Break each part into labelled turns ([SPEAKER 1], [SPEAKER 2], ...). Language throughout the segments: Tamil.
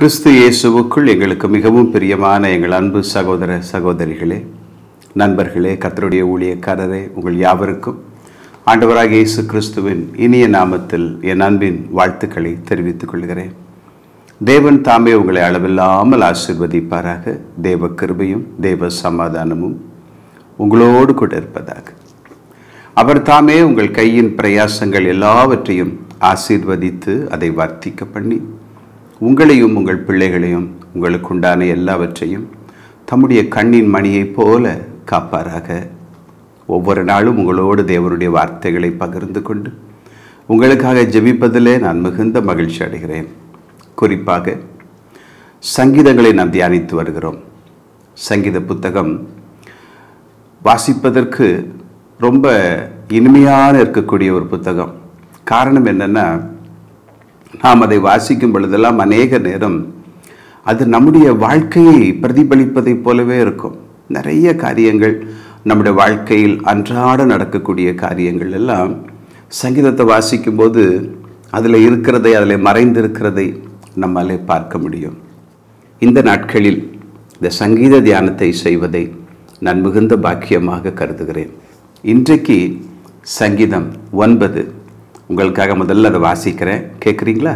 [SPEAKER 1] கிறிஸ்து இயேசுவுக்குள் எங்களுக்கு மிகவும் பிரியமான எங்கள் அன்பு சகோதர சகோதரிகளே நண்பர்களே கர்த்தருடைய ஊழியக்காரரே உங்கள் யாவருக்கும் ஆண்டவராக இயேசு கிறிஸ்துவின் இனிய நாமத்தில் என் அன்பின் வாழ்த்துக்களை தெரிவித்துக் கொள்கிறேன் தேவன் தாமே உங்களை அளவில்லாமல் ஆசிர்வதிப்பாராக தேவ கிருபையும் தேவ சமாதானமும் உங்களோடு கூட இருப்பதாக அவர் தாமே உங்கள் கையின் பிரயாசங்கள் எல்லாவற்றையும் ஆசீர்வதித்து அதை வர்த்திக்க பண்ணி உங்களையும் உங்கள் பிள்ளைகளையும் உங்களுக்குண்டான எல்லாவற்றையும் தம்முடைய கண்ணின் மணியைப் போல காப்பாராக ஒவ்வொரு நாளும் உங்களோடு தேவனுடைய வார்த்தைகளை பகிர்ந்து கொண்டு உங்களுக்காக ஜெபிப்பதிலே நான் மிகுந்த மகிழ்ச்சி அடைகிறேன் குறிப்பாக சங்கீதங்களை நாம் தியானித்து வருகிறோம் சங்கீத புத்தகம் வாசிப்பதற்கு ரொம்ப இனிமையான இருக்கக்கூடிய ஒரு புத்தகம் காரணம் என்னென்னா நாம் அதை வாசிக்கும் பொழுதெல்லாம் அநேக நேரம் அது நம்முடைய வாழ்க்கையை பிரதிபலிப்பதைப் போலவே இருக்கும் நிறைய காரியங்கள் நம்முடைய வாழ்க்கையில் அன்றாட நடக்கக்கூடிய காரியங்கள் எல்லாம் சங்கீதத்தை வாசிக்கும்போது அதில் இருக்கிறதை அதில் மறைந்திருக்கிறதை நம்மாலே பார்க்க முடியும் இந்த நாட்களில் இந்த சங்கீத தியானத்தை செய்வதை நான் மிகுந்த பாக்கியமாக கருதுகிறேன் இன்றைக்கு சங்கீதம் ஒன்பது உங்களுக்காக முதல்ல அதை வாசிக்கிறேன் கேட்குறீங்களா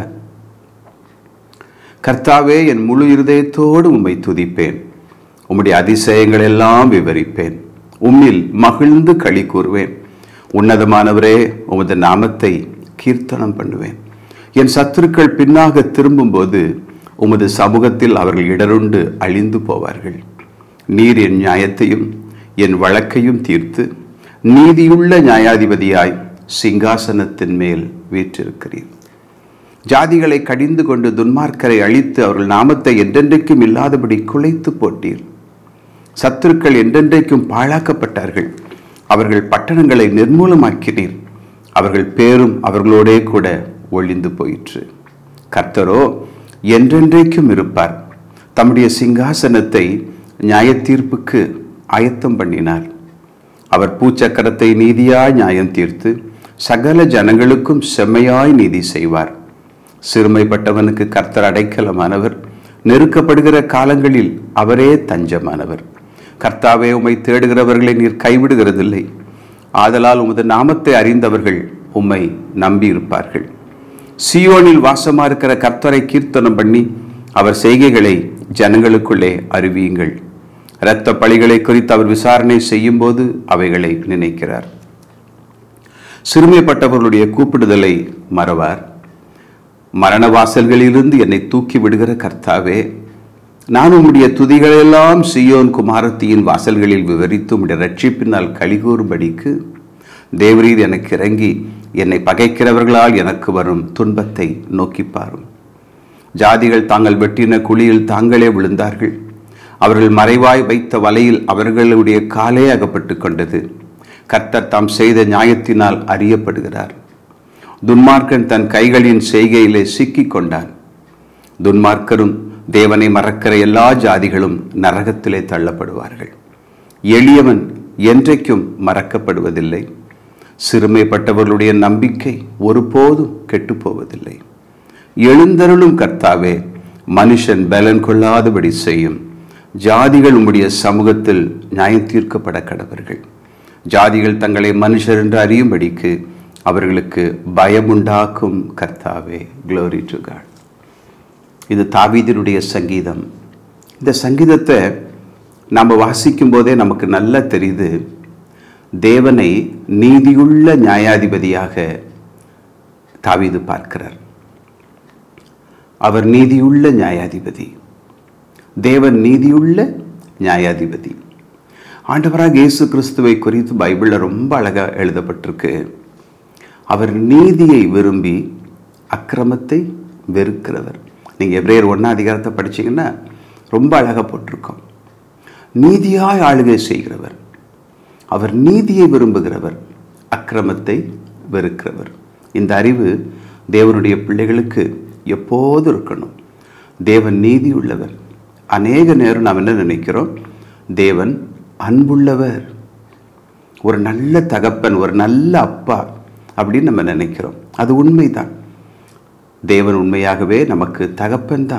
[SPEAKER 1] கர்த்தாவே என் முழு இருதயத்தோடு உம்மை துதிப்பேன் உம்முடைய அதிசயங்கள் எல்லாம் விவரிப்பேன் உம்மில் மகிழ்ந்து களி கூறுவேன் உன்னதமானவரே உமது நாமத்தை கீர்த்தனம் பண்ணுவேன் என் சத்துருக்கள் பின்னாக திரும்பும்போது உமது சமூகத்தில் அவர்கள் இடருண்டு அழிந்து போவார்கள் நீர் என் நியாயத்தையும் என் வழக்கையும் தீர்த்து நீதியுள்ள நியாயாதிபதியாய் சிங்காசனத்தின் மேல் வீற்றிருக்கிறீர் ஜாதிகளை கடிந்து கொண்டு துன்மார்க்கரை அழித்து அவர்கள் நாமத்தை என்றென்றைக்கும் இல்லாதபடி குலைத்து போட்டீர் சத்துருக்கள் என்றென்றைக்கும் பாழாக்கப்பட்டார்கள் அவர்கள் பட்டணங்களை நிர்மூலமாக்கினீர் அவர்கள் பேரும் அவர்களோடே கூட ஒழிந்து போயிற்று கர்த்தரோ என்றென்றைக்கும் இருப்பார் தம்முடைய சிங்காசனத்தை நியாயத்தீர்ப்புக்கு ஆயத்தம் பண்ணினார் அவர் பூச்சக்கரத்தை நீதியாய் நியாயம் தீர்த்து சகல ஜனங்களுக்கும் செம்மையாய் நீதி செய்வார் சிறுமைப்பட்டவனுக்கு கர்த்தர் அடைக்கலமானவர் நெருக்கப்படுகிற காலங்களில் அவரே தஞ்சமானவர் கர்த்தாவே உம்மை தேடுகிறவர்களை நீர் கைவிடுகிறதில்லை ஆதலால் உமது நாமத்தை அறிந்தவர்கள் உம்மை நம்பியிருப்பார்கள் சியோனில் வாசமா இருக்கிற கர்த்தரை கீர்த்தனம் பண்ணி அவர் செய்கைகளை ஜனங்களுக்குள்ளே அறிவியுங்கள் இரத்த பழிகளை குறித்து அவர் விசாரணை செய்யும் போது அவைகளை நினைக்கிறார் சிறுமைப்பட்டவர்களுடைய கூப்பிடுதலை மறவார் மரண வாசல்களிலிருந்து என்னை தூக்கி விடுகிற கர்த்தாவே நான் உம்முடைய துதிகளெல்லாம் சியோன் குமாரத்தியின் வாசல்களில் விவரித்து உம்முடைய ரட்சிப்பினால் கலிகூறும்படிக்கு தேவரீர் எனக்கு இறங்கி என்னை பகைக்கிறவர்களால் எனக்கு வரும் துன்பத்தை நோக்கி பாரும் ஜாதிகள் தாங்கள் வெட்டின குழியில் தாங்களே விழுந்தார்கள் அவர்கள் மறைவாய் வைத்த வலையில் அவர்களுடைய காலே அகப்பட்டு கொண்டது கர்த்தர் தாம் செய்த நியாயத்தினால் அறியப்படுகிறார் துன்மார்க்கன் தன் கைகளின் செய்கையிலே சிக்கிக் கொண்டான் துன்மார்க்கரும் தேவனை மறக்கிற எல்லா ஜாதிகளும் நரகத்திலே தள்ளப்படுவார்கள் எளியவன் என்றைக்கும் மறக்கப்படுவதில்லை சிறுமைப்பட்டவர்களுடைய நம்பிக்கை ஒருபோதும் கெட்டுப்போவதில்லை எழுந்தருளும் கர்த்தாவே மனுஷன் பலன் கொள்ளாதபடி செய்யும் ஜாதிகள் உம்முடைய சமூகத்தில் நியாயம் தீர்க்கப்பட கடவர்கள் ஜாதிகள் தங்களை மனுஷர் என்று அறியும்படிக்கு அவர்களுக்கு பயமுண்டாக்கும் கர்த்தாவே க்ளோரி டு காட் இது தாவீதினுடைய சங்கீதம் இந்த சங்கீதத்தை நாம் வாசிக்கும் போதே நமக்கு நல்லா தெரியுது தேவனை நீதியுள்ள நியாயாதிபதியாக தாவீது பார்க்கிறார் அவர் நீதியுள்ள நியாயாதிபதி தேவன் நீதியுள்ள நியாயாதிபதி ஆண்டவராக இயேசு கிறிஸ்துவை குறித்து பைபிளில் ரொம்ப அழகாக எழுதப்பட்டிருக்கு அவர் நீதியை விரும்பி அக்கிரமத்தை வெறுக்கிறவர் நீங்கள் எப்ரேயர் ஒன்றா அதிகாரத்தை படிச்சீங்கன்னா ரொம்ப அழகாக போட்டிருக்கோம் நீதியாய் ஆளுகை செய்கிறவர் அவர் நீதியை விரும்புகிறவர் அக்கிரமத்தை வெறுக்கிறவர் இந்த அறிவு தேவனுடைய பிள்ளைகளுக்கு எப்போது இருக்கணும் தேவன் நீதி உள்ளவர் அநேக நேரம் நாம் என்ன நினைக்கிறோம் தேவன் அன்புள்ளவர் ஒரு நல்ல தகப்பன் ஒரு நல்ல அப்பா அப்படின்னு நம்ம நினைக்கிறோம் அது உண்மைதான் தேவன் உண்மையாகவே நமக்கு தகப்பன் தான்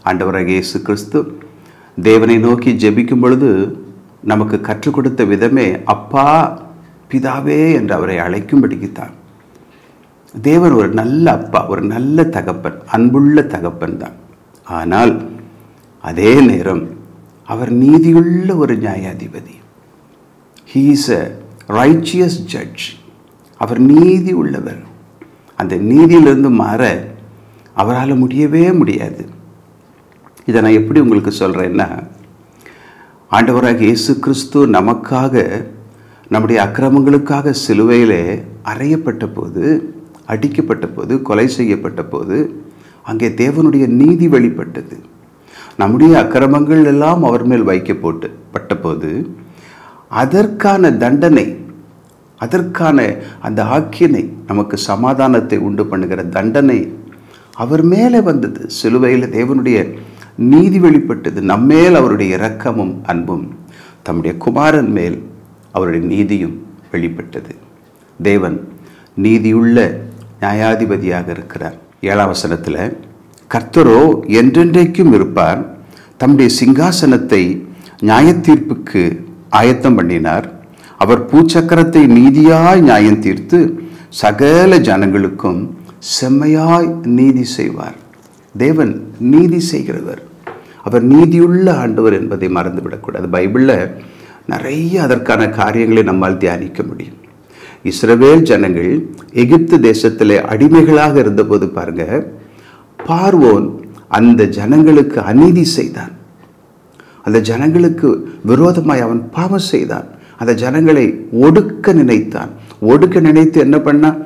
[SPEAKER 1] ஆண்டவராக இயேசு கிறிஸ்து தேவனை நோக்கி ஜெபிக்கும் பொழுது நமக்கு கற்றுக் கொடுத்த விதமே அப்பா பிதாவே என்று அவரை அழைக்கும்படிக்குத்தான் தேவன் ஒரு நல்ல அப்பா ஒரு நல்ல தகப்பன் அன்புள்ள தகப்பன் தான் ஆனால் அதே நேரம் அவர் நீதியுள்ள ஒரு நியாயாதிபதி he is a righteous judge அவர் நீதி உள்ளவர் அந்த நீதியிலிருந்து மாற அவரால் முடியவே முடியாது இதை நான் எப்படி உங்களுக்கு சொல்கிறேன்னா ஆண்டவராக இயேசு கிறிஸ்து நமக்காக நம்முடைய அக்கிரமங்களுக்காக சிலுவையிலே அறையப்பட்ட போது அடிக்கப்பட்ட போது கொலை செய்யப்பட்ட போது அங்கே தேவனுடைய நீதி வெளிப்பட்டது நம்முடைய அக்கிரமங்கள் எல்லாம் அவர் மேல் வைக்கப்போட்டு பட்டபோது அதற்கான தண்டனை அதற்கான அந்த ஆக்கினை நமக்கு சமாதானத்தை உண்டு பண்ணுகிற தண்டனை அவர் மேலே வந்தது சிலுவையில் தேவனுடைய நீதி வெளிப்பட்டது நம்மேல் அவருடைய இரக்கமும் அன்பும் தம்முடைய குமாரன் மேல் அவருடைய நீதியும் வெளிப்பட்டது தேவன் நீதியுள்ள நியாயாதிபதியாக இருக்கிறார் ஏழாம் வசனத்தில் கர்த்தரோ என்றென்றைக்கும் இருப்பார் தம்முடைய சிங்காசனத்தை நியாயத்தீர்ப்புக்கு ஆயத்தம் பண்ணினார் அவர் பூச்சக்கரத்தை நீதியாய் நியாயம் தீர்த்து சகல ஜனங்களுக்கும் செம்மையாய் நீதி செய்வார் தேவன் நீதி செய்கிறவர் அவர் நீதியுள்ள ஆண்டவர் என்பதை மறந்துவிடக்கூடாது பைபிளில் நிறைய அதற்கான காரியங்களை நம்மால் தியானிக்க முடியும் இஸ்ரவேல் ஜனங்கள் எகிப்து தேசத்திலே அடிமைகளாக இருந்தபோது பாருங்க பார்வோன் அந்த ஜனங்களுக்கு அநீதி செய்தான் அந்த ஜனங்களுக்கு விரோதமாய் அவன் பாவம் செய்தான் அந்த ஜனங்களை ஒடுக்க நினைத்தான் ஒடுக்க நினைத்து என்ன பண்ணான்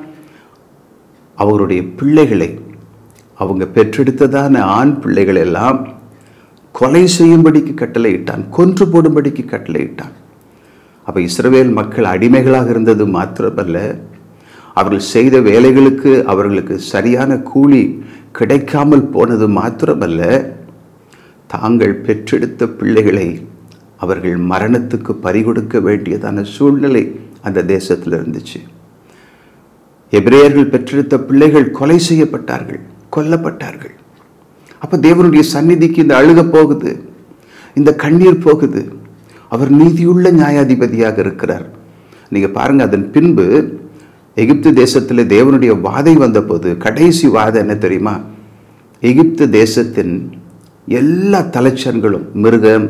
[SPEAKER 1] அவருடைய பிள்ளைகளை அவங்க பெற்றெடுத்ததான ஆண் பிள்ளைகள் எல்லாம் கொலை செய்யும்படிக்கு கட்டளையிட்டான் கொன்று போடும்படிக்கு கட்டளையிட்டான் அப்போ இஸ்ரவேல் மக்கள் அடிமைகளாக இருந்தது மாத்திரமல்ல அவர்கள் செய்த வேலைகளுக்கு அவர்களுக்கு சரியான கூலி கிடைக்காமல் போனது மாத்திரமல்ல தாங்கள் பெற்றெடுத்த பிள்ளைகளை அவர்கள் மரணத்துக்கு பறிகொடுக்க வேண்டியதான சூழ்நிலை அந்த தேசத்தில் இருந்துச்சு எபிரேயர்கள் பெற்றெடுத்த பிள்ளைகள் கொலை செய்யப்பட்டார்கள் கொல்லப்பட்டார்கள் அப்போ தேவனுடைய சந்நிதிக்கு இந்த அழுக போகுது இந்த கண்ணீர் போகுது அவர் நீதியுள்ள நியாயாதிபதியாக இருக்கிறார் நீங்க பாருங்க அதன் பின்பு எகிப்து தேசத்தில் தேவனுடைய வாதை வந்தபோது கடைசி வாதம் என்ன தெரியுமா எகிப்து தேசத்தின் எல்லா தலைச்சன்களும் மிருகம்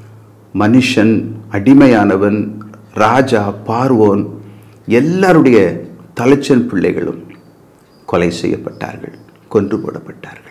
[SPEAKER 1] மனுஷன் அடிமையானவன் ராஜா பார்வோன் எல்லாருடைய தலைச்சன் பிள்ளைகளும் கொலை செய்யப்பட்டார்கள் கொன்று போடப்பட்டார்கள்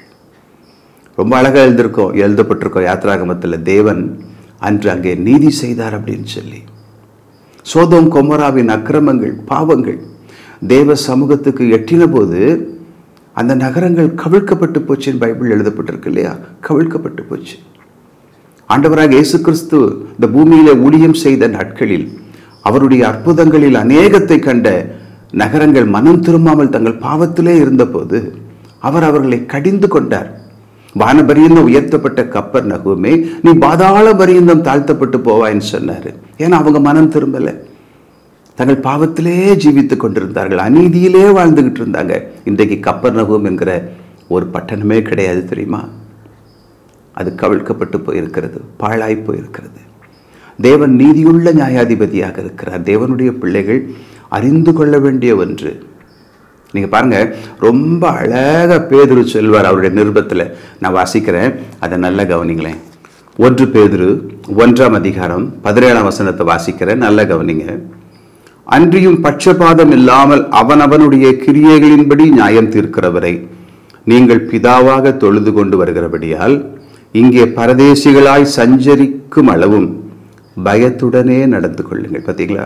[SPEAKER 1] ரொம்ப அழகாக எழுதியிருக்கோம் எழுதப்பட்டிருக்கோம் யாத்ராகமத்தில் தேவன் அன்று அங்கே நீதி செய்தார் அப்படின்னு சொல்லி சோதோம் கொமராவின் அக்கிரமங்கள் பாவங்கள் தேவ சமூகத்துக்கு எட்டின போது அந்த நகரங்கள் கவிழ்க்கப்பட்டு போச்சுன்னு பைபிள் எழுதப்பட்டிருக்கு இல்லையா கவிழ்க்கப்பட்டு போச்சு ஆண்டவராக இயேசு கிறிஸ்து இந்த பூமியில ஊழியம் செய்த நாட்களில் அவருடைய அற்புதங்களில் அநேகத்தை கண்ட நகரங்கள் மனம் திரும்பாமல் தங்கள் பாவத்திலே இருந்தபோது அவர் அவர்களை கடிந்து கொண்டார் வானபரியந்தம் உயர்த்தப்பட்ட கப்பர் நகுமே நீ பாதாள பரியந்தம் தாழ்த்தப்பட்டு போவாய்ன்னு சொன்னாரு ஏன்னா அவங்க மனம் திரும்பல தங்கள் பாவத்திலே ஜீவித்து கொண்டிருந்தார்கள் அநீதியிலே வாழ்ந்துகிட்டு இருந்தாங்க இன்றைக்கு கப்பர் நகும் என்கிற ஒரு பட்டணமே கிடையாது தெரியுமா அது கவிழ்க்கப்பட்டு போயிருக்கிறது பாழாய் போயிருக்கிறது தேவன் நீதியுள்ள நியாயாதிபதியாக இருக்கிறார் தேவனுடைய பிள்ளைகள் அறிந்து கொள்ள வேண்டிய ஒன்று நீங்க பாருங்க ரொம்ப அழகா பேதுரு செல்வார் அவருடைய நிருபத்தில் நான் வாசிக்கிறேன் அதை நல்ல கவனிங்களேன் ஒன்று பேதுரு ஒன்றாம் அதிகாரம் பதினேழாம் வசனத்தை வாசிக்கிறேன் நல்ல கவனிங்க அன்றியும் பட்சபாதம் இல்லாமல் அவனவனுடைய கிரியைகளின்படி நியாயம் தீர்க்கிறவரை நீங்கள் பிதாவாக தொழுது கொண்டு வருகிறபடியால் இங்கே பரதேசிகளாய் சஞ்சரிக்கும் அளவும் பயத்துடனே நடந்து கொள்ளுங்கள் பார்த்தீங்களா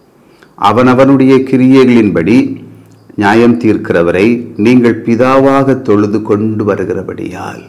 [SPEAKER 1] அவனவனுடைய கிரியைகளின்படி நியாயம் தீர்க்கிறவரை நீங்கள் பிதாவாக தொழுது கொண்டு வருகிறபடியால்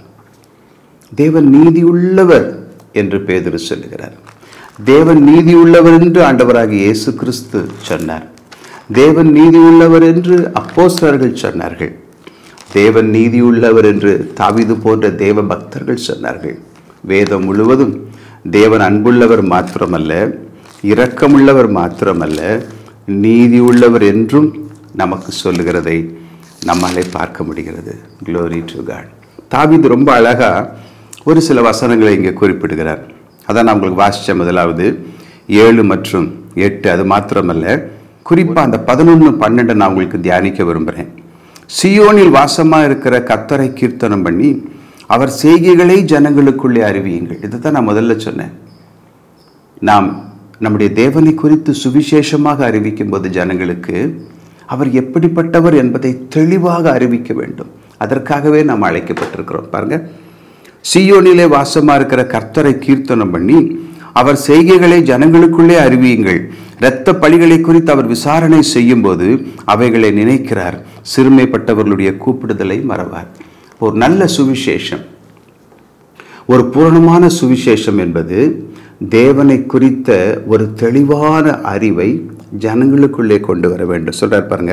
[SPEAKER 1] தேவன் நீதியுள்ளவர் என்று பேதுரு சொல்லுகிறார் தேவன் நீதியுள்ளவர் என்று ஆண்டவராக இயேசு கிறிஸ்து சொன்னார் தேவன் நீதியுள்ளவர் என்று அப்போஸ்தலர்கள் சொன்னார்கள் தேவன் நீதியுள்ளவர் என்று தாவிது போன்ற தேவ பக்தர்கள் சொன்னார்கள் வேதம் முழுவதும் தேவன் அன்புள்ளவர் மாத்திரமல்ல இரக்கமுள்ளவர் மாத்திரமல்ல நீதியுள்ளவர் என்றும் நமக்கு சொல்லுகிறதை நம்மாலே பார்க்க முடிகிறது க்ளோரி டு காட் தாவிது ரொம்ப அழகா ஒரு சில வசனங்களை இங்கே குறிப்பிடுகிறார் அதான் நான் உங்களுக்கு வாசித்த முதலாவது ஏழு மற்றும் எட்டு அது மாத்திரமல்ல குறிப்பாக அந்த பதினொன்று பன்னெண்டை நான் உங்களுக்கு தியானிக்க விரும்புகிறேன் சியோனில் வாசமாக இருக்கிற கத்தரை கீர்த்தனம் பண்ணி அவர் செய்கைகளை ஜனங்களுக்குள்ளே அறிவியுங்கள் இதை தான் நான் முதல்ல சொன்னேன் நாம் நம்முடைய தேவனை குறித்து சுவிசேஷமாக அறிவிக்கும் போது ஜனங்களுக்கு அவர் எப்படிப்பட்டவர் என்பதை தெளிவாக அறிவிக்க வேண்டும் அதற்காகவே நாம் அழைக்கப்பட்டிருக்கிறோம் பாருங்க சியோனிலே வாசமா இருக்கிற கர்த்தரை கீர்த்தனம் பண்ணி அவர் செய்கைகளை ஜனங்களுக்குள்ளே அறிவியுங்கள் இரத்த பலிகளை குறித்து அவர் விசாரணை செய்யும் போது அவைகளை நினைக்கிறார் சிறுமைப்பட்டவர்களுடைய கூப்பிடுதலை மறவார் ஒரு நல்ல சுவிசேஷம் ஒரு பூரணமான சுவிசேஷம் என்பது தேவனை குறித்த ஒரு தெளிவான அறிவை ஜனங்களுக்குள்ளே கொண்டு வர வேண்டும் சொல்றார் பாருங்க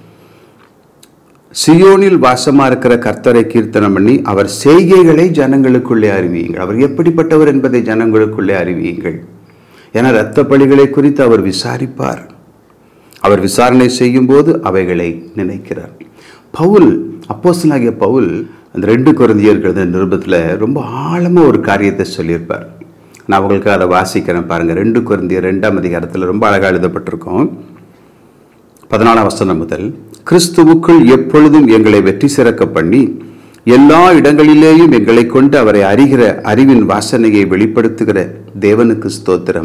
[SPEAKER 1] சியோனில் வாசமா இருக்கிற கர்த்தரை கீர்த்தனம் பண்ணி அவர் செய்கைகளை ஜனங்களுக்குள்ளே அறிவியுங்கள் அவர் எப்படிப்பட்டவர் என்பதை ஜனங்களுக்குள்ளே அறிவியுங்கள் என இரத்த பலிகளை குறித்து அவர் விசாரிப்பார் அவர் விசாரணை செய்யும் போது அவைகளை நினைக்கிறார் பவுல் அப்போஸ்தலனாகிய பவுல் அந்த ரெண்டு குழந்தையர்கள் நிருபத்தில் ரொம்ப ஆழமாக ஒரு காரியத்தை சொல்லியிருப்பார் நான் உங்களுக்கு அதை வாசிக்கிறேன் பாருங்கள் ரெண்டு குழந்தையர் ரெண்டாம் அதிகாரத்தில் ரொம்ப அழகாக எழுதப்பட்டிருக்கோம் பதினாலாம் வசனம் முதல் கிறிஸ்துவுக்குள் எப்பொழுதும் எங்களை வெற்றி சிறக்க பண்ணி எல்லா இடங்களிலேயும் எங்களை கொண்டு அவரை அறிகிற அறிவின் வாசனையை வெளிப்படுத்துகிற தேவனுக்கு ஸ்தோத்திரம்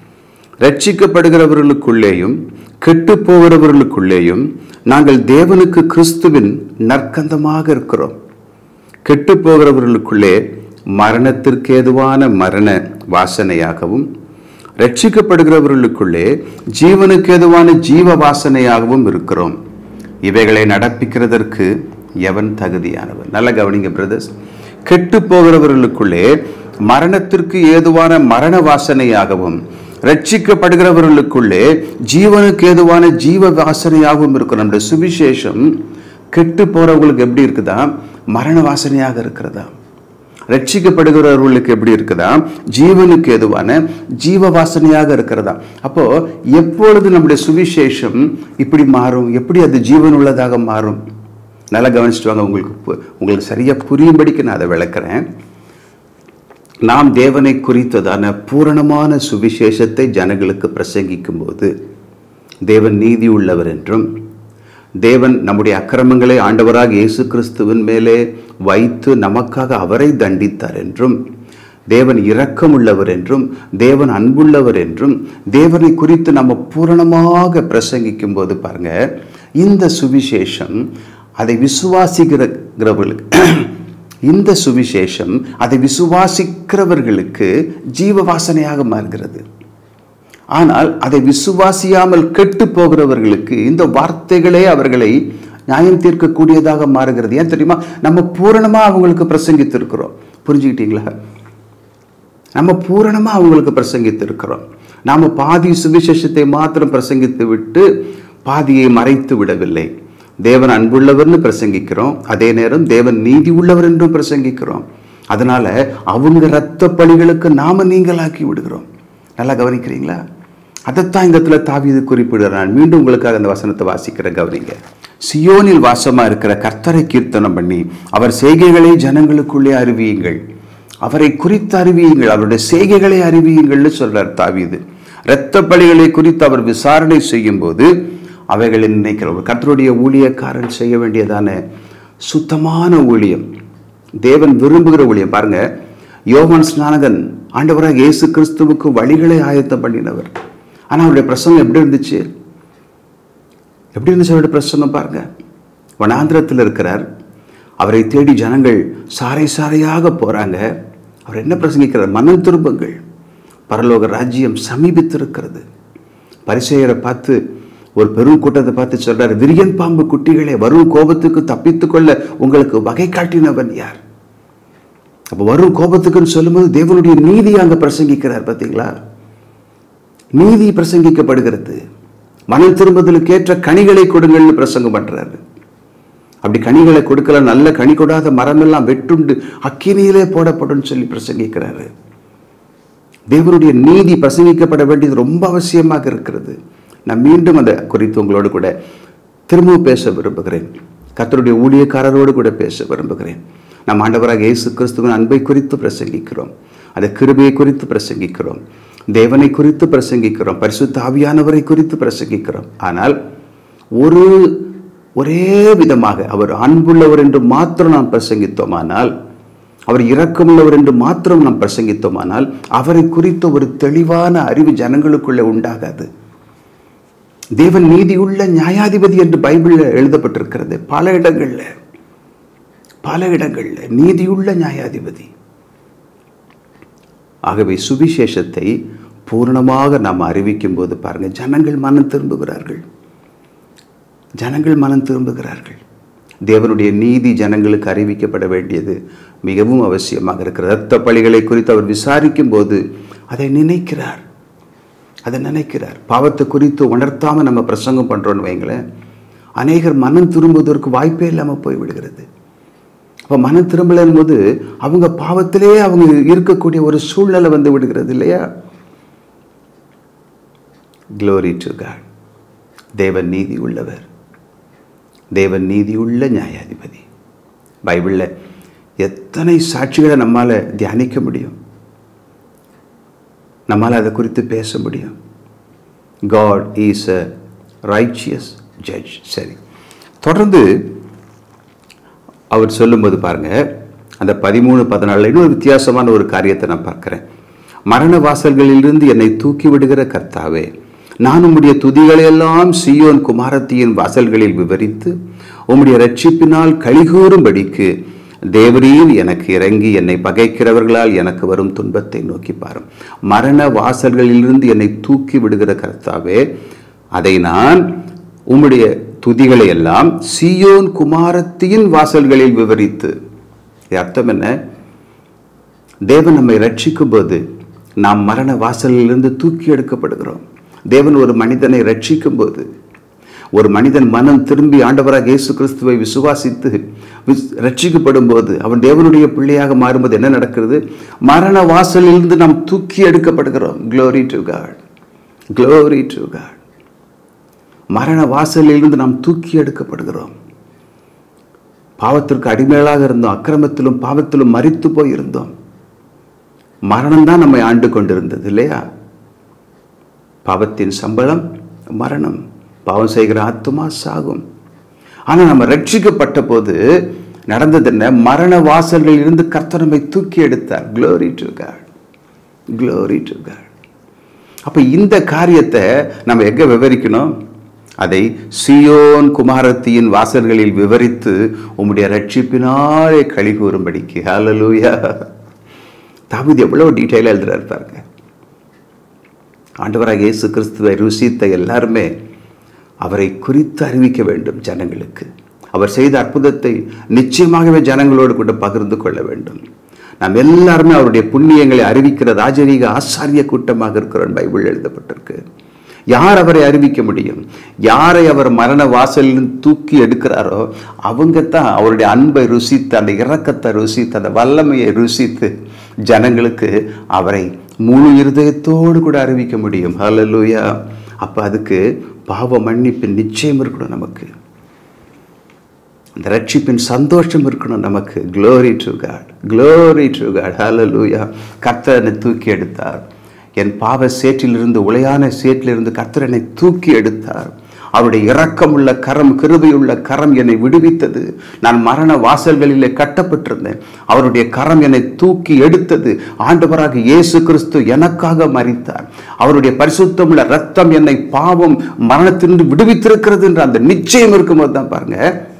[SPEAKER 1] ரட்சிக்கப்படுகிறவர்களுக்குள்ளேயும் கெட்டு போகிறவர்களுக்குள்ளேயும் நாங்கள் தேவனுக்கு கிறிஸ்துவின் நற்கந்தமாக இருக்கிறோம் கெட்டு போகிறவர்களுக்குள்ளே மரணத்திற்கு ஏதுவான மரண வாசனையாகவும் ரட்சிக்கப்படுகிறவர்களுக்குள்ளே ஜீவனுக்கு ஏதுவான ஜீவ வாசனையாகவும் இருக்கிறோம் இவைகளை நடப்பிக்கிறதற்கு எவன் தகுதியானவன் நல்ல கவனிங்க பிரதர்ஸ் கெட்டு போகிறவர்களுக்குள்ளே மரணத்திற்கு ஏதுவான மரண வாசனையாகவும் ரட்சிக்கப்படுகிறவர்களுக்குள்ளே ஜீவனுக்கு ஏதுவான ஜீவ வாசனையாகவும் இருக்கும் நம்முடைய சுவிசேஷம் கெட்டு போறவங்களுக்கு எப்படி இருக்குதா மரண வாசனையாக இருக்கிறதா ரட்சிக்கப்படுகிறவர்களுக்கு எப்படி இருக்குதா ஜீவனுக்கு எதுவான ஜீவ வாசனையாக இருக்கிறதா அப்போ எப்பொழுது நம்முடைய சுவிசேஷம் இப்படி மாறும் எப்படி அது ஜீவன் உள்ளதாக மாறும் நல்லா கவனிச்சுட்டு வாங்க உங்களுக்கு பு- உங்களுக்கு சரியா புரியும்படிக்கு நான் அதை விளக்குறேன் நாம் தேவனை குறித்ததான பூரணமான சுவிசேஷத்தை ஜனங்களுக்கு பிரசங்கிக்கும் போது தேவன் நீதி உள்ளவர் என்றும் தேவன் நம்முடைய அக்கிரமங்களை ஆண்டவராக இயேசு கிறிஸ்துவின் மேலே வைத்து நமக்காக அவரை தண்டித்தார் என்றும் தேவன் இரக்கமுள்ளவர் என்றும் தேவன் அன்புள்ளவர் என்றும் தேவனை குறித்து நம்ம பூரணமாக பிரசங்கிக்கும் போது பாருங்க இந்த சுவிசேஷம் அதை விசுவாசிக்கிறவர்களுக்கு இந்த சுவிசேஷம் அதை விசுவாசிக்கிறவர்களுக்கு ஜீவ வாசனையாக மாறுகிறது ஆனால் அதை விசுவாசியாமல் கெட்டு போகிறவர்களுக்கு இந்த வார்த்தைகளே அவர்களை நியாயம் தீர்க்கக்கூடியதாக மாறுகிறது ஏன் தெரியுமா நம்ம பூரணமா அவங்களுக்கு பிரசங்கித்திருக்கிறோம் புரிஞ்சுக்கிட்டீங்களா நம்ம பூரணமா அவங்களுக்கு பிரசங்கித்திருக்கிறோம் நாம பாதி சுவிசேஷத்தை மாத்திரம் பிரசங்கித்து விட்டு பாதியை மறைத்து விடவில்லை தேவன் அன்புள்ளவர்னு பிரசங்கிக்கிறோம் அதே நேரம் தேவன் நீதி உள்ளவர் என்றும் பிரசங்கிக்கிறோம் அதனால அவங்க இரத்த பலிகளுக்கு நாம நீங்களாக்கி விடுகிறோம் நல்லா கவனிக்கிறீங்களா அதைத்தான் இந்த இடத்துல தாவீது குறிப்பிடுகிறார் நான் மீண்டும் உங்களுக்காக அந்த வசனத்தை வாசிக்கிற கவனிங்க சியோனில் வாசமா இருக்கிற கர்த்தரை கீர்த்தனம் பண்ணி அவர் செய்கைகளை ஜனங்களுக்குள்ளே அறிவியுங்கள் அவரை குறித்து அறிவியுங்கள் அவருடைய செய்கைகளை அறிவியுங்கள்னு சொல்றார் தாவீது இரத்த பலிகளை குறித்து அவர் விசாரணை செய்யும் போது அவைகளை நினைக்கிற ஒரு கர்த்தருடைய ஊழியக்காரன் செய்ய வேண்டியதான சுத்தமான ஊழியம் தேவன் விரும்புகிற ஊழியம் பாருங்க யோவான் ஸ்நானகன் ஆண்டவராக இயேசு கிறிஸ்துவுக்கு வழிகளை ஆயத்தம் பண்ணினவர் ஆனா அவருடைய பிரசங்கம் எப்படி இருந்துச்சு எப்படி இருந்துச்சு அவருடைய பிரசங்கம் பாருங்க வனாந்திரத்தில் இருக்கிறார் அவரை தேடி ஜனங்கள் சாறை சாறையாக போறாங்க அவர் என்ன பிரசங்கிக்கிறார் மனம் திரும்புங்கள் பரலோக ராஜ்யம் சமீபித்திருக்கிறது பரிசெயரை பார்த்து ஒரு பெரும் கூட்டத்தை பார்த்து சொல்றார் விரியன் பாம்பு குட்டிகளே வரும் கோபத்துக்கு தப்பித்துக் கொள்ள உங்களுக்கு வகை காட்டினவன் யார் அப்ப வரும் கோபத்துக்குன்னு சொல்லும்போது தேவனுடைய நீதி அங்க பிரசங்கிக்கிறார் பார்த்தீங்களா நீதி பிரசங்கிக்கப்படுகிறது மனம் திரும்புதலுக்கு ஏற்ற கனிகளை கொடுங்கள்னு பிரசங்கம் பண்றாரு அப்படி கனிகளை கொடுக்கல நல்ல கனி கொடாத மரமெல்லாம் வெட்டுண்டு அக்கினியிலே போடப்படும் சொல்லி பிரசங்கிக்கிறாரு தேவனுடைய நீதி பிரசங்கிக்கப்பட வேண்டியது ரொம்ப அவசியமாக இருக்கிறது நான் மீண்டும் அதை குறித்து உங்களோடு கூட திரும்பவும் பேச விரும்புகிறேன் கர்த்தருடைய ஊழியக்காரரோடு கூட பேச விரும்புகிறேன் நம் ஆண்டவராக இயேசு கிறிஸ்துவின் அன்பை குறித்து பிரசங்கிக்கிறோம் அந்த கிருபையை குறித்து பிரசங்கிக்கிறோம் தேவனை குறித்து பிரசங்கிக்கிறோம் பரிசுத்த ஆவியானவரை குறித்து பிரசங்கிக்கிறோம் ஆனால் ஒரு ஒரே விதமாக அவர் அன்புள்ளவர் என்று மாத்திரம் நாம் பிரசங்கித்தோமானால் அவர் இரக்கமுள்ளவர் என்று மாத்திரம் நாம் பிரசங்கித்தோமானால் அவரை குறித்த ஒரு தெளிவான அறிவு ஜனங்களுக்குள்ளே உண்டாகாது தேவன் நீதியுள்ள நியாயாதிபதி என்று பைபிளில் எழுதப்பட்டிருக்கிறது பல இடங்கள்ல பல இடங்கள்ல நீதியுள்ள நியாயாதிபதி ஆகவே சுவிசேஷத்தை பூரணமாக நாம் அறிவிக்கும் போது பாருங்க ஜனங்கள் மனம் திரும்புகிறார்கள் ஜனங்கள் மனம் திரும்புகிறார்கள் தேவனுடைய நீதி ஜனங்களுக்கு அறிவிக்கப்பட வேண்டியது மிகவும் அவசியமாக இருக்கிறது இரத்த பலிகளை குறித்து அவர் விசாரிக்கும் போது அதை நினைக்கிறார் அதை நினைக்கிறார் பாவத்தை குறித்து உணர்த்தாம நம்ம பிரசங்கம் பண்றோம்னு வைங்களேன் அநேகர் மனம் திரும்புவதற்கு வாய்ப்பே இல்லாமல் போய் விடுகிறது அப்போ மனம் திரும்பலன் போது அவங்க பாவத்திலே அவங்க இருக்கக்கூடிய ஒரு சூழ்நிலை வந்து விடுகிறது இல்லையா க்ளோரி டு காட் தேவன் நீதி உள்ளவர் தேவன் நீதி உள்ள நியாயாதிபதி பைபிளில் எத்தனை சாட்சிகளை நம்மால் தியானிக்க முடியும் நம்மால் அதை குறித்து பேச முடியும் God is a righteous judge சரி தொடர்ந்து அவர் சொல்லும்போது பாருங்க அந்த பதிமூணு பதினாலில் இன்னொரு வித்தியாசமான ஒரு காரியத்தை நான் பார்க்கிறேன் மரண வாசல்களிலிருந்து என்னை தூக்கி விடுகிற கர்த்தாவே நான் உம்முடைய துதிகளையெல்லாம் சீயோன் குமாரத்தியின் வாசல்களில் விவரித்து உம்முடைய ரட்சிப்பினால் கழிகூறும்படிக்கு தேவரீர் எனக்கு இறங்கி என்னை பகைக்கிறவர்களால் எனக்கு வரும் துன்பத்தை நோக்கி பாரும் மரண வாசல்களிலிருந்து என்னை தூக்கி விடுகிற கர்த்தாவே அதை நான் உம்முடைய துதிகளை எல்லாம் சீயோன் குமாரத்தியின் வாசல்களில் விவரித்து இது அர்த்தம் என்ன தேவன் நம்மை ரட்சிக்கும் போது நாம் மரண வாசலிலிருந்து தூக்கி எடுக்கப்படுகிறோம் தேவன் ஒரு மனிதனை ரட்சிக்கும் போது ஒரு மனிதன் மனம் திரும்பி ஆண்டவராக இயேசு கிறிஸ்துவை விசுவாசித்து விஸ்- ரட்சிக்கப்படும் போது அவன் தேவனுடைய பிள்ளையாக மாறும்போது என்ன நடக்கிறது மரண வாசலிலிருந்து நாம் தூக்கி எடுக்கப்படுகிறோம் glory to God glory to God மரண வாசலிலிருந்து நாம் தூக்கி எடுக்கப்படுகிறோம் பாவத்திற்கு அடிமைகளாக இருந்தோம் அக்கிரமத்திலும் பாவத்திலும் மரித்து போய் இருந்தோம் மரணம் தான் நம்மை ஆண்டு கொண்டிருந்தது இல்லையா பாவத்தின் சம்பளம் மரணம் பாவம் செய்கிற ஆத்துமா சாகும் ஆனா நம்ம ரட்சிக்கப்பட்ட போது நடந்தது என்ன மரண வாசல்களில் இருந்து கர்த்தர் நம்மை தூக்கி எடுத்தார் glory to God glory to God அப்ப இந்த காரியத்தை நம்ம எங்க விவரிக்கணும் அதை சியோன் குமாரத்தியின் வாசல்களில் விவரித்து உம்முடைய ரட்சிப்பினாலே களி கூறும்படிக்கு ஹalleluya தாவீது எவ்வளவு டீட்டெயிலாக எழுதுறாரு பாருங்க ஆண்டவராக இயேசு கிறிஸ்துவை ருசித்த எல்லாருமே அவரை குறித்து அறிவிக்க வேண்டும் ஜனங்களுக்கு அவர் செய்த அற்புதத்தை நிச்சயமாகவே ஜனங்களோடு கூட பகிர்ந்து கொள்ள வேண்டும் நாம் எல்லாருமே அவருடைய புண்ணியங்களை அறிவிக்கிற ராஜரீக ஆசாரிய கூட்டமாக இருக்கிறோம் பைபிள் எழுதப்பட்டிருக்கு யார் அவரை அறிவிக்க முடியும் யாரை அவர் மரண வாசலில் தூக்கி எடுக்கிறாரோ அவங்க தான் அவருடைய அன்பை ருசித்து அந்த இரக்கத்தை ருசித்து அந்த வல்லமையை ருசித்து ஜனங்களுக்கு அவரை முழு இருதயத்தோடு கூட அறிவிக்க முடியும் ஹalleluya அப்ப அதுக்கு பாவ மன்னிப்பு நிச்சயம் இருக்கணும் நமக்கு அந்த ரட்சிப்பின் சந்தோஷம் இருக்கணும் நமக்கு glory to God glory to God ஹalleluya கர்த்தர் என்னை தூக்கி எடுத்தார் என் பாவ சேற்றிலிருந்து உளையான சேற்றிலிருந்து கர்த்தர் என்னை தூக்கி எடுத்தார் அவருடைய இரக்கமுள்ள கரம் கிருபையுள்ள கரம் என்னை விடுவித்தது நான் மரண வாசல்களிலே கட்டப்பட்டிருந்தேன் அவருடைய கரம் என்னை தூக்கி எடுத்தது ஆண்டவராக இயேசு கிறிஸ்து எனக்காக மரித்தார் அவருடைய பரிசுத்தமுள்ள ரத்தம் என்னை பாவம் மரணத்திலிருந்து விடுவித்திருக்கிறது என்ற அந்த நிச்சயம் இருக்கும்போது தான் பாருங்க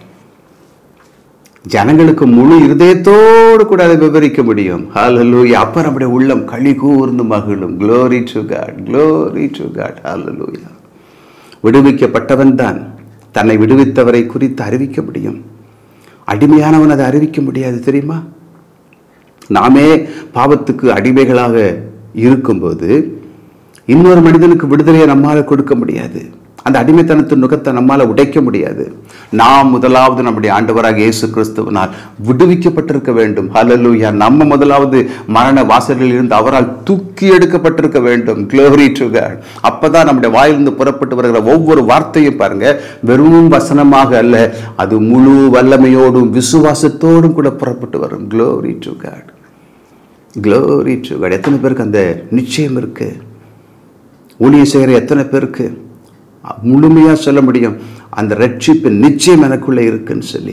[SPEAKER 1] ஜனங்களுக்கு முழு இருதயத்தோடு கூட அதை விவரிக்க முடியும் ஹalleluya அப்ப நம்முடைய உள்ளம் களி கூர்ந்து மகிழும் glory to god glory to god hallelujah விடுவிக்கப்பட்டவன் தான் தன்னை விடுவித்தவரை குறித்து அறிவிக்க முடியும் அடிமையானவன் அதை அறிவிக்க முடியாது தெரியுமா நாமே பாவத்துக்கு அடிமைகளாக இருக்கும்போது இன்னொரு மனிதனுக்கு விடுதலையை நம்மால கொடுக்க முடியாது அந்த அடிமைத்தனத்தின் நுகத்தை நம்மால உடைக்க முடியாது நாம் முதலாவது நம்முடைய ஆண்டவராக இயேசு கிறிஸ்துவனால் விடுவிக்கப்பட்டிருக்க வேண்டும் ஹalleluya நம்ம முதலாவது மரண வாசல்களில் இருந்து அவரால் தூக்கி எடுக்கப்பட்டிருக்க வேண்டும் glory to God அப்பதான் நம்முடைய வாயிலிருந்து புறப்பட்டு வருகிற ஒவ்வொரு வார்த்தையும் பாருங்க வெறும் வசனமாக அல்ல அது முழு வல்லமையோடும் விசுவாசத்தோடும் கூட புறப்பட்டு வரும் glory to God glory to God எத்தனை பேருக்கு அந்த நிச்சயம் இருக்கு ஊழியம் செய்கிற எத்தனை பேருக்கு முழுமையாக சொல்ல முடியும் அந்த ரட்சிப்பின் நிச்சயம் எனக்குள்ளே இருக்குன்னு சொல்லி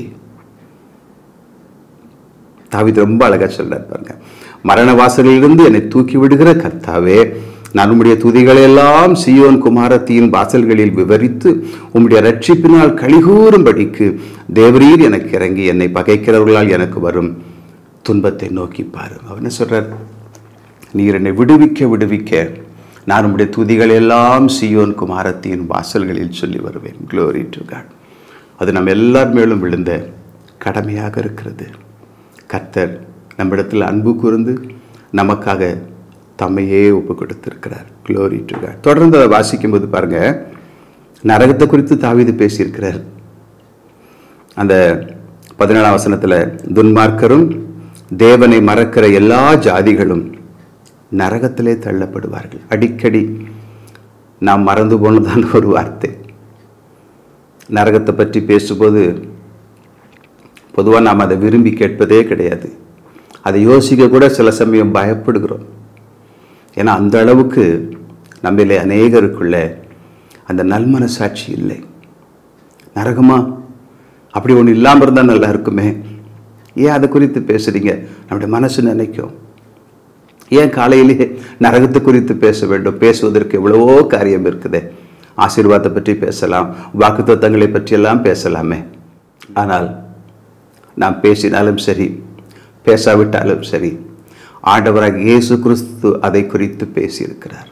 [SPEAKER 1] தாவிது ரொம்ப அழகாக சொல்றார் பாருங்க மரண வாசலிலிருந்து என்னை தூக்கி விடுகிற கர்த்தாவே நான் உம்முடைய துதிகளை எல்லாம் சியோன் குமாரத்தியின் வாசல்களில் விவரித்து உம்முடைய ரட்சிப்பினால் கழிகூறும்படிக்கு தேவரீர் எனக்கு இறங்கி என்னை பகைக்கிறவர்களால் எனக்கு வரும் துன்பத்தை நோக்கி பாரு அவர் என்ன சொல்றார் நீர் என்னை விடுவிக்க விடுவிக்க நான் உம்முடைய துதிகள் எல்லாம் சியோன் குமாரத்தின் வாசல்களில் சொல்லி வருவேன் க்ளோரி டு காட் அது நம்ம எல்லார் மேலும் விழுந்த கடமையாக இருக்கிறது கர்த்தர் நம்மிடத்தில் அன்பு கூர்ந்து நமக்காக தம்மையே ஒப்பு கொடுத்திருக்கிறார் க்ளோரி டு காட் தொடர்ந்து அதை வாசிக்கும்போது பாருங்க நரகத்தை குறித்து தாவீது பேசியிருக்கிறார் அந்த பதினேழாம் வசனத்தில் துன்மார்க்கரும் தேவனை மறக்கிற எல்லா ஜாதிகளும் நரகத்திலே தள்ளப்படுவார்கள் அடிக்கடி நாம் மறந்து போனதான ஒரு வார்த்தை நரகத்தை பற்றி பேசும்போது பொதுவாக நாம் அதை விரும்பி கேட்பதே கிடையாது அதை யோசிக்க கூட சில சமயம் பயப்படுகிறோம் ஏன்னா அந்த அளவுக்கு நம்மிலே அநேகருக்குள்ள அந்த நல்மனசாட்சி இல்லை நரகமா அப்படி ஒன்று இல்லாமல் இருந்தால் நல்லா இருக்குமே ஏன் அதை குறித்து பேசுறீங்க நம்முடைய மனசு நினைக்கும் ஏன் காலையிலேயே நரகத்தை குறித்து பேச வேண்டும் பேசுவதற்கு எவ்வளவோ காரியம் இருக்குதே ஆசீர்வாதத்தை பற்றி பேசலாம் வாக்குத்தத்தங்களை பற்றியெல்லாம் பேசலாமே ஆனால் நாம் பேசினாலும் சரி பேசாவிட்டாலும் சரி ஆண்டவராக இயேசு கிறிஸ்து அதை குறித்து பேசியிருக்கிறார்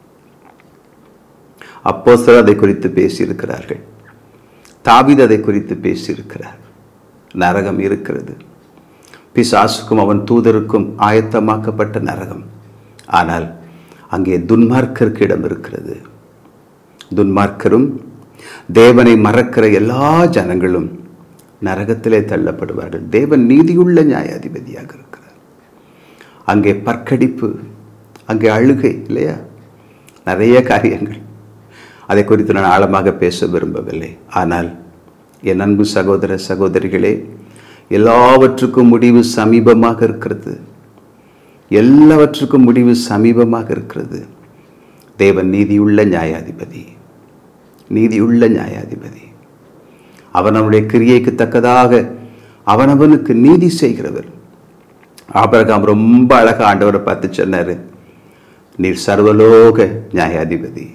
[SPEAKER 1] அப்போஸ்தலர் அதை குறித்து பேசியிருக்கிறார்கள் தாவீது அதை குறித்து பேசியிருக்கிறார் நரகம் இருக்கிறது பிசாசுக்கும் அவன் தூதருக்கும் ஆயத்தமாக்கப்பட்ட நரகம் ஆனால் அங்கே துன்மார்க்கருக்கு இடம் இருக்கிறது துன்மார்க்கரும் தேவனை மறக்கிற எல்லா ஜனங்களும் நரகத்திலே தள்ளப்படுவார்கள் தேவன் நீதியுள்ள நியாயாதிபதியாக இருக்கிறார் அங்கே பற்கடிப்பு அங்கே அழுகை இல்லையா நிறைய காரியங்கள் அதை குறித்து நான் ஆழமாக பேச விரும்பவில்லை ஆனால் என் அன்பு சகோதர சகோதரிகளே எல்லாவற்றுக்கும் முடிவு சமீபமாக இருக்கிறது எல்லாவற்றுக்கும் முடிவு சமீபமாக இருக்கிறது தேவன் நீதியுள்ள நியாயாதிபதி நீதியுள்ள நியாயாதிபதி அவன் அவனுடைய கிரியைக்கு தக்கதாக அவனவனுக்கு நீதி செய்கிறவர் ஆபரகாம் ரொம்ப அழகா ஆண்டவரை பார்த்து சொன்னாரு நீர் சர்வலோக நியாயாதிபதி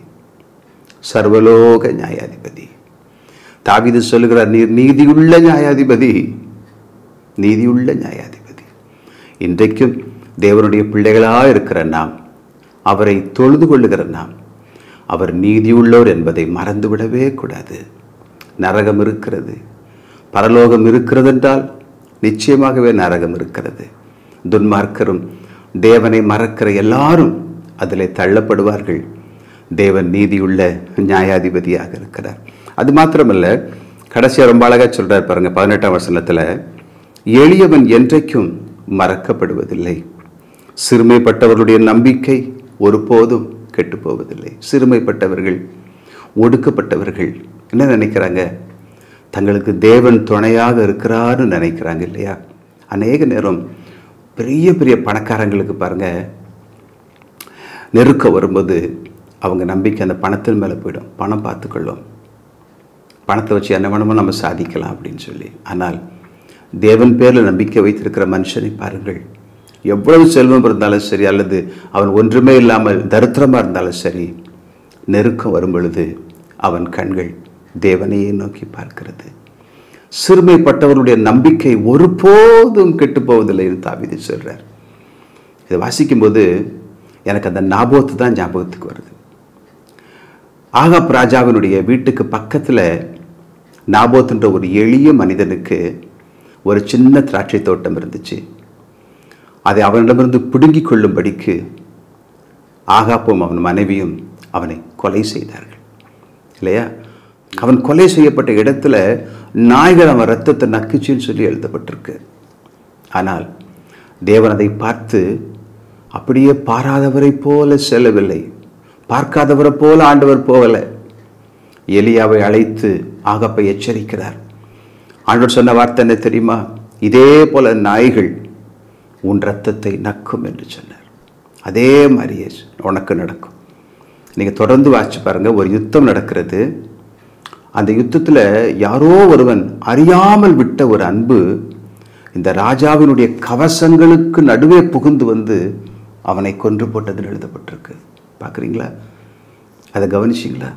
[SPEAKER 1] சர்வலோக நியாயாதிபதி தாவிது சொல்லுகிறார் நீர் நீதியுள்ள நியாயாதிபதி நீதியுள்ள நியாயாதிபதி இன்றைக்கும் தேவனுடைய பிள்ளைகளாக இருக்கிற நாம் அவரை தொழுது கொள்ளுகிற நாம் அவர் நீதியுள்ளோர் என்பதை மறந்துவிடவே கூடாது நரகம் இருக்கிறது பரலோகம் இருக்கிறது என்றால் நிச்சயமாகவே நரகம் இருக்கிறது துன்மார்க்கரும் தேவனை மறக்கிற எல்லாரும் அதில் தள்ளப்படுவார்கள் தேவன் நீதியுள்ள நியாயாதிபதியாக இருக்கிறார் அது மாத்திரமல்ல கடைசியாக ரொம்ப அழகாக சொல்கிறார் பாருங்க பதினெட்டாம் வசனத்தில் எளியவன் என்றைக்கும் மறக்கப்படுவதில்லை சிறுமைப்பட்டவர்களுடைய நம்பிக்கை ஒருபோதும் கெட்டு போவதில்லை சிறுமைப்பட்டவர்கள் ஒடுக்கப்பட்டவர்கள் என்ன நினைக்கிறாங்க தங்களுக்கு தேவன் துணையாக இருக்கிறான்னு நினைக்கிறாங்க இல்லையா அநேக நேரம் பெரிய பெரிய பணக்காரங்களுக்கு பாருங்க நெருக்கம் வரும்போது அவங்க நம்பிக்கை அந்த பணத்தின் மேலே போயிடும் பணம் பார்த்துக்கொள்ளும் பணத்தை வச்சு என்ன வேணுமோ நம்ம சாதிக்கலாம் அப்படின்னு சொல்லி ஆனால் தேவன் பேரில் நம்பிக்கை வைத்திருக்கிற மனுஷனை பாருங்கள் எவ்வளவு செல்வம் இருந்தாலும் சரி அல்லது அவன் ஒன்றுமே இல்லாமல் தரித்திரமாக இருந்தாலும் சரி நெருக்கம் வரும் பொழுது அவன் கண்கள் தேவனையே நோக்கி பார்க்கிறது சிறுமைப்பட்டவருடைய நம்பிக்கை ஒருபோதும் கெட்டு போவதில்லை என்று தாவிது சொல்கிறார் இதை வாசிக்கும்போது எனக்கு அந்த நாபோத்து தான் ஞாபகத்துக்கு வருது ஆகாப் ராஜாவினுடைய வீட்டுக்கு பக்கத்தில் நாபோத்துன்ற ஒரு எளிய மனிதனுக்கு ஒரு சின்ன திராட்சை தோட்டம் இருந்துச்சு அதை அவனிடமிருந்து பிடுங்கிக் கொள்ளும்படிக்கு ஆகாப்பும் அவன் மனைவியும் அவனை கொலை செய்தார்கள் இல்லையா அவன் கொலை செய்யப்பட்ட இடத்துல நாய்கள் அவன் ரத்தத்தை நக்குச்சின்னு சொல்லி எழுதப்பட்டிருக்கு ஆனால் தேவன் அதை பார்த்து அப்படியே பாராதவரை போல செல்லவில்லை பார்க்காதவரை போல ஆண்டவர் போகல எலியாவை அழைத்து ஆகப்பை எச்சரிக்கிறார் ஆண்டவர் சொன்ன வார்த்தை என்ன தெரியுமா இதே போல நாய்கள் உன் ரத்தத்தை நக்கும் என்று சொன்னார் அதே மாதிரியே உனக்கு நடக்கும் நீங்கள் தொடர்ந்து வாசிச்சு பாருங்க ஒரு யுத்தம் நடக்கிறது அந்த யுத்தத்தில் யாரோ ஒருவன் அறியாமல் விட்ட ஒரு அன்பு இந்த ராஜாவினுடைய கவசங்களுக்கு நடுவே புகுந்து வந்து அவனை கொன்று போட்டதுன்னு எழுதப்பட்டிருக்கு பார்க்குறீங்களா அதை கவனிச்சிங்களா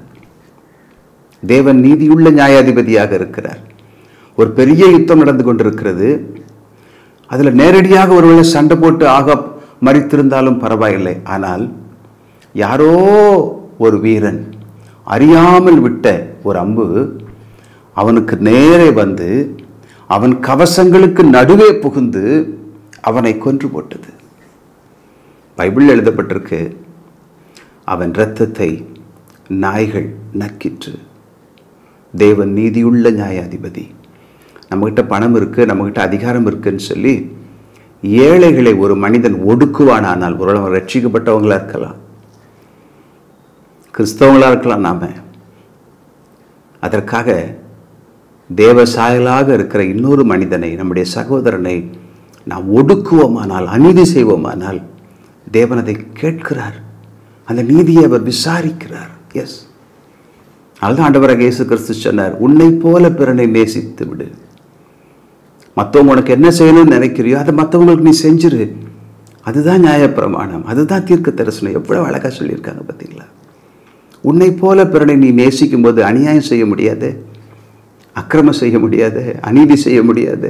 [SPEAKER 1] தேவன் நீதியுள்ள நியாயாதிபதியாக இருக்கிறார் ஒரு பெரிய யுத்தம் நடந்து கொண்டிருக்கிறது அதில் நேரடியாக ஒருவேளை சண்டை போட்டு ஆக மறித்திருந்தாலும் பரவாயில்லை ஆனால் யாரோ ஒரு வீரன் அறியாமல் விட்ட ஒரு அம்பு அவனுக்கு நேரே வந்து அவன் கவசங்களுக்கு நடுவே புகுந்து அவனை கொன்று போட்டது பைபிள் எழுதப்பட்டிருக்கு அவன் இரத்தத்தை நாய்கள் நக்கிற்று தேவன் நீதியுள்ள நியாயாதிபதி நம்மகிட்ட பணம் இருக்கு நம்மகிட்ட அதிகாரம் இருக்குன்னு சொல்லி ஏழைகளை ஒரு மனிதன் ஒடுக்குவானானால் ஒரு அவன் ரட்சிக்கப்பட்டவங்களா இருக்கலாம் கிறிஸ்தவங்களா இருக்கலாம் நாம அதற்காக தேவ சாயலாக இருக்கிற இன்னொரு மனிதனை நம்முடைய சகோதரனை நாம் ஒடுக்குவோமானால் அநீதி செய்வோமானால் தேவன் அதை கேட்கிறார் அந்த நீதியை அவர் விசாரிக்கிறார் எஸ் அதுதான் ஆண்டவராக இயேசு கிறிஸ்து சொன்னார் உன்னை போல பிறனை நேசித்து விடு மற்றவங்க உனக்கு என்ன செய்யணும்னு நினைக்கிறியோ அதை மற்றவங்களுக்கு நீ செஞ்சிரு அதுதான் நியாயப்பிரமாணம் அதுதான் தீர்க்க தரிசனம் எவ்வளவு அழகா சொல்லியிருக்காங்க பார்த்தீங்களா உன்னை போல பிறனை நீ நேசிக்கும் போது அநியாயம் செய்ய முடியாது அக்கிரமம் செய்ய முடியாது அநீதி செய்ய முடியாது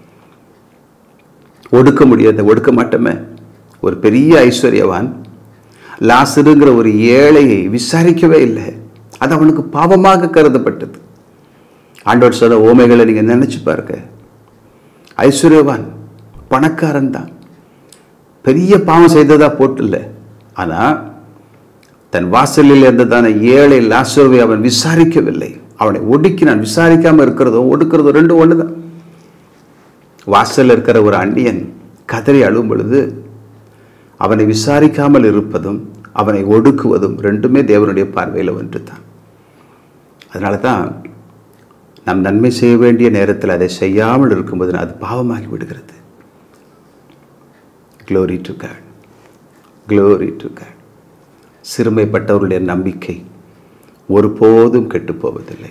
[SPEAKER 1] ஒடுக்க முடியாது ஒடுக்க மாட்டோமே ஒரு பெரிய ஐஸ்வர்யவான் லாசருங்கிற ஒரு ஏழையை விசாரிக்கவே இல்லை அது அவனுக்கு பாவமாக கருதப்பட்டது ஆண்டவர் சொல்ற ஓமைகளை நீங்க நினைச்சு பாருங்க ஐஸ்வர்யவான் பணக்காரன் தான் பெரிய பாவம் செய்ததா போட்டில்ல ஆனா தன் வாசலில் இருந்ததான ஏழை லாசோவை அவன் விசாரிக்கவில்லை அவனை ஒடுக்கினான் விசாரிக்காம இருக்கிறதோ ஒடுக்கிறதோ ரெண்டு ஒன்று தான் வாசலில் இருக்கிற ஒரு அந்நியன் கதறி அழும் பொழுது அவனை விசாரிக்காமல் இருப்பதும் அவனை ஒடுக்குவதும் ரெண்டுமே தேவனுடைய பார்வையில் ஒன்று தான் அதனால தான் நாம் நன்மை செய்ய வேண்டிய நேரத்தில் அதை செய்யாமல் இருக்கும்போது அது பாவமாகி விடுகிறது glory to God glory to God சிறுமைப்பட்டவர்களுடைய நம்பிக்கை ஒருபோதும் கெட்டுப் போவதில்லை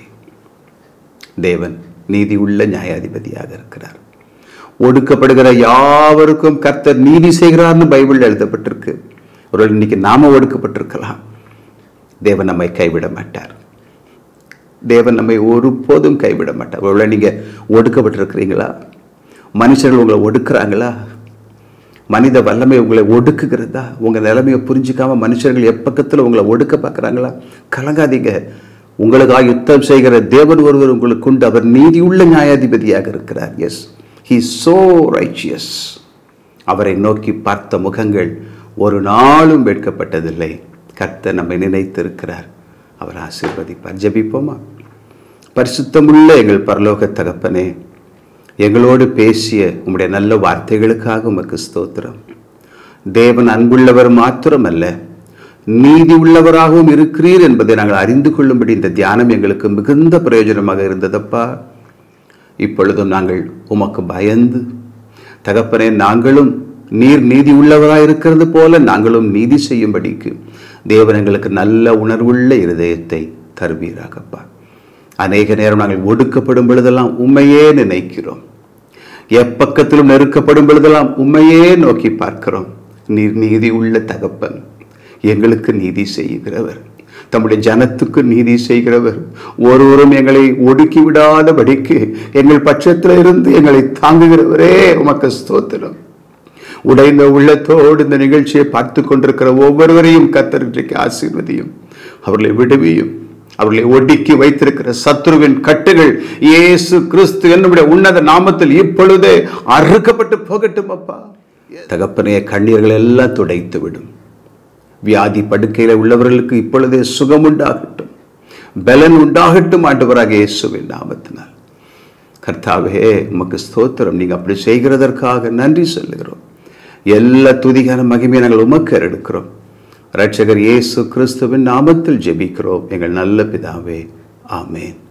[SPEAKER 1] தேவன் நீதி உள்ள நியாயாதிபதியாக இருக்கிறார் ஒடுக்கப்படுகிற யாவருக்கும் கர்த்தர் நீதி செய்கிறார்னு பைபிள் எழுதப்பட்டிருக்கு ஒரு இன்னைக்கு நாம ஒடுக்கப்பட்டிருக்கலாம் தேவன் நம்மை கைவிட மாட்டார் தேவன் நம்மை ஒருபோதும் கைவிட மாட்டார் ஒருவேளை நீங்க ஒடுக்கப்பட்டிருக்கிறீங்களா மனுஷர்கள் உங்களை ஒடுக்குறாங்களா மனித வல்லமை உங்களை ஒடுக்குகிறதா உங்க நிலைமையை புரிஞ்சுக்காம மனுஷர்கள் எப்பக்கத்தில் உங்களை ஒடுக்க பார்க்குறாங்களா கலங்காதீங்க உங்களுக்காக யுத்தம் செய்கிற தேவன் ஒருவர் உங்களுக்கு உண்டு அவர் நீதியுள்ள நியாயாதிபதியாக இருக்கிறார் எஸ் ஹி சோ ரைச்சியஸ் அவரை நோக்கி பார்த்த முகங்கள் ஒரு நாளும் வெட்கப்பட்டதில்லை கர்த்தர் நம்மை நினைத்திருக்கிறார் அவர் ஆசீர்வதிப்பார் ஜெபிப்போமா பரிசுத்தமுள்ள எங்கள் பரலோக தகப்பனே எங்களோடு பேசிய உம்முடைய நல்ல வார்த்தைகளுக்காக உமக்கு ஸ்தோத்திரம் தேவன் அன்புள்ளவர் மாத்திரமல்ல நீதி உள்ளவராகவும் இருக்கிறீர் என்பதை நாங்கள் அறிந்து கொள்ளும்படி இந்த தியானம் எங்களுக்கு மிகுந்த பிரயோஜனமாக இருந்ததப்பா இப்பொழுதும் நாங்கள் உமக்கு பயந்து தகப்பனே நாங்களும் நீர் நீதி உள்ளவராய் இருக்கிறது போல நாங்களும் நீதி செய்யும்படிக்கு தேவன் எங்களுக்கு நல்ல உணர்வுள்ள இருதயத்தை தருவீராகப்பா அநேக நேரம் நாங்கள் ஒடுக்கப்படும் பொழுதெல்லாம் உண்மையே நினைக்கிறோம் எப்பக்கத்திலும் நெருக்கப்படும் பொழுதெல்லாம் உண்மையே நோக்கி பார்க்கிறோம் நீர் நீதி உள்ள தகப்பன் எங்களுக்கு நீதி செய்கிறவர் தம்முடைய ஜனத்துக்கு நீதி செய்கிறவர் ஒருவரும் எங்களை ஒடுக்கி விடாதபடிக்கு எங்கள் பட்சத்தில் இருந்து எங்களை தாங்குகிறவரே உமக்கு ஸ்தோத்திரம் உடைந்த உள்ளத்தோடு இந்த நிகழ்ச்சியை பார்த்து கொண்டிருக்கிற ஒவ்வொருவரையும் கத்தர் இன்றைக்கு ஆசீர்வதியும் அவர்களை விடுவியும் அவர்களை ஒடுக்கி வைத்திருக்கிற சத்ருவின் கட்டுகள் இயேசு கிறிஸ்து என்னுடைய உன்னத நாமத்தில் இப்பொழுதே அறுக்கப்பட்டு போகட்டும் அப்பா தகப்பனைய கண்ணீர்கள் எல்லாம் துடைத்து விடும் வியாதி படுக்கையில் உள்ளவர்களுக்கு இப்பொழுதே சுகமுண்டாகட்டும் பலன் உண்டாகட்டும் ஆண்டவராக இயேசுவின் நாமத்தினால் கர்த்தாவே உமக்கு ஸ்தோத்திரம் நீங்க அப்படி செய்கிறதற்காக நன்றி சொல்லுகிறோம் எல்லா துதிகான மகிமையை நாங்கள் உமக்கு எடுக்கிறோம் ரட்சகர் இயேசு கிறிஸ்துவின் நாமத்தில் ஜெபிக்கிறோம் எங்கள் நல்ல பிதாவே ஆமேன்